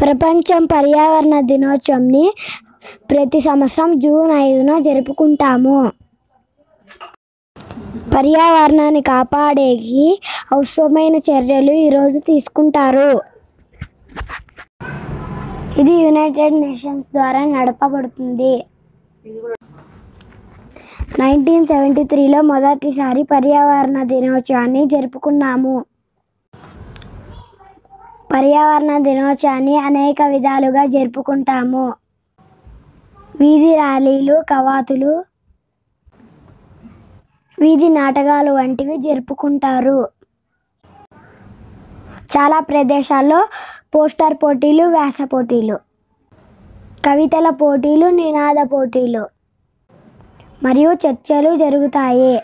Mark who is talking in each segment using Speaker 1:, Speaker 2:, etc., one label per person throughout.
Speaker 1: ప్రపంచం పర్యావరణ దినోత్సవంని ప్రతి సంవత్సరం జూన్ ఐదున జరుపుకుంటాము పర్యావరణాన్ని కాపాడేకి అవసరమైన చర్యలు ఈరోజు తీసుకుంటారు ఇది యునైటెడ్ నేషన్స్ ద్వారా నడపబడుతుంది నైన్టీన్ సెవెంటీ త్రీలో మొదటిసారి పర్యావరణ దినోత్సవాన్ని జరుపుకున్నాము పర్యావరణ దినోత్సవాన్ని అనేక విధాలుగా జరుపుకుంటాము వీధి ర్యాలీలు కవాతులు వీధి నాటకాలు వంటివి జరుపుకుంటారు చాలా ప్రదేశాల్లో పోస్టర్ పోటీలు వ్యాస పోటీలు కవితల పోటీలు నినాద పోటీలు మరియు చర్చలు జరుగుతాయి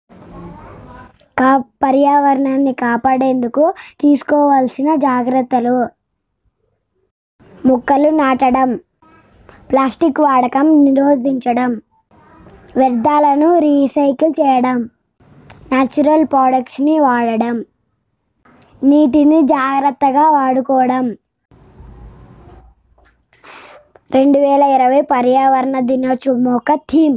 Speaker 1: కా పర్యావరణాన్ని కాపాడేందుకు తీసుకోవాల్సిన జాగ్రత్తలు మొక్కలు నాటడం ప్లాస్టిక్ వాడకం నిరోధించడం వ్యర్థాలను రీసైకిల్ చేయడం న్యాచురల్ ప్రోడక్ట్స్ని వాడడం నీటిని జాగ్రత్తగా వాడుకోవడం రెండు వేల ఇరవై పర్యావరణ దినోత్సవం ఒక థీమ్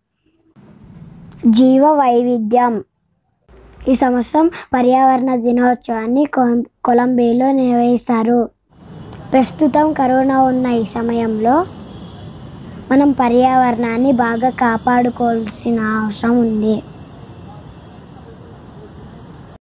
Speaker 1: జీవ వైవిధ్యం ఈ సంవత్సరం పర్యావరణ దినోత్సవాన్ని కొం- కొలంబియాలో నిర్వహిస్తారు ప్రస్తుతం కరోనా ఉన్న ఈ సమయంలో మనం పర్యావరణాన్ని బాగా కాపాడుకోవాల్సిన అవసరం ఉంది